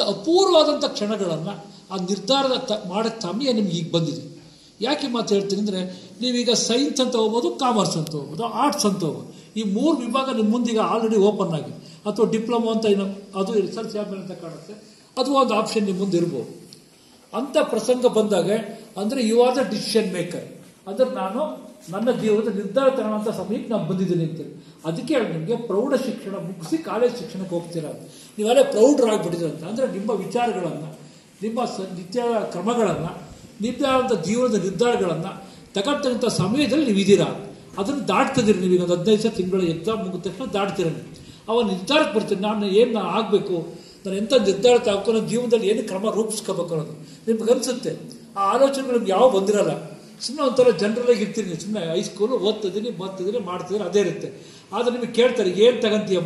ಅಪೂರ್ವವಾದಂಥ ಕ್ಷಣಗಳನ್ನು ಆ ನಿರ್ಧಾರದ ತ ಮಾಡೋ ಸಮಯ ನಿಮ್ಗೆ ಈಗ ಬಂದಿದೆ ಯಾಕೆ ಮಾತು ಹೇಳ್ತೀನಿ ಅಂದರೆ ನೀವೀಗ ಸೈನ್ಸ್ ಅಂತ ಹೋಗ್ಬೋದು ಕಾಮರ್ಸ್ ಅಂತ ಹೋಗ್ಬೋದು ಆರ್ಟ್ಸ್ ಅಂತ ಹೋಗ್ಬೋದು ಈ ಮೂರು ವಿಭಾಗ ನಿಮ್ಮ ಮುಂದೀಗ ಆಲ್ರೆಡಿ ಓಪನ್ ಆಗಿದೆ ಅಥವಾ ಡಿಪ್ಲೊಮಾ ಅಂತ ಏನೋ ಅದು ರಿಸರ್ಚ್ ಆಮೇಲೆ ಅಂತ ಕಾಣುತ್ತೆ ಅದು ಒಂದು ಆಪ್ಷನ್ ನಿಮ್ಮ ಮುಂದೆ ಇರ್ಬೋದು ಅಂತ ಪ್ರಸಂಗ ಬಂದಾಗ ಅಂದರೆ you are the decision maker ಅಂದ್ರೆ ನಾನು ನನ್ನ ಜೀವನದ ನಿರ್ಧಾರ ತಗೊಳ್ಳೋಂಥ ಸಮಯಕ್ಕೆ ನಾನು ಬಂದಿದ್ದೀನಿ ಅಂತೇಳಿ ಅದಕ್ಕೆ ನಿಮಗೆ ಪ್ರೌಢ ಶಿಕ್ಷಣ ಮುಗಿಸಿ ಕಾಲೇಜ್ ಶಿಕ್ಷಣಕ್ಕೆ ಹೋಗ್ತೀರಾ ನೀವೆಲ್ಲ ಪ್ರೌಢರಾಗ್ಬಿಟ್ಟಿದ್ರಂತ ಅಂದರೆ ನಿಮ್ಮ ವಿಚಾರಗಳನ್ನು ನಿಮ್ಮ ಸ ನಿತ್ಯ ಕ್ರಮಗಳನ್ನು ನಿಮ್ಮದಾದಂಥ ಜೀವನದ ನಿರ್ಧಾರಗಳನ್ನು ತಗೊಳ್ತಕ್ಕಂಥ ಸಮಯದಲ್ಲಿ ನೀವು ಇದ್ದೀರಾ ಅದನ್ನು ದಾಟ್ತಿದ್ದೀರಿ ನೀವೀಗ ಒಂದು ಹದಿನೈದು ಸಾವಿರ ತಿಂಗಳ ಎಕ್ಸಾಮ್ ಮುಗಿದ ತಕ್ಷಣ ದಾಟ್ತೀರ ನೀವು ಅವಾಗ ನಿರ್ಧಾರಕ್ಕೆ ಬರ್ತೀನಿ ನಾನು ಏನು ನಾನು ಆಗಬೇಕು ನಾನು ಎಂಥ ನಿರ್ಧಾರ ತಗೋಬೇಕು ನನ್ನ ಜೀವನದಲ್ಲಿ ಏನು ಕ್ರಮ ರೂಪಿಸ್ಕೋಬೇಕು ಅನ್ನೋದು ನಿಮ್ಗೆ ಅನಿಸುತ್ತೆ ಆ ಆಲೋಚನೆಗಳು ನಿಮ್ಗೆ ಯಾವ ಬಂದಿರಲ್ಲ ಸುಮ್ಮನೆ ಒಂಥರ ಜನರಲಾಗಿ ಇರ್ತೀನಿ ಸುಮ್ಮನೆ ಹೈಸ್ಕೂಲು ಓದ್ತಿದ್ದೀನಿ ಬರ್ತಿದ್ದೀನಿ ಮಾಡ್ತಿದ್ದೀನಿ ಅದೇ ಇರುತ್ತೆ ಆದರೆ ನಿಮಗೆ ಕೇಳ್ತಾರೆ ಏನು ತಗೊಂತೀಯ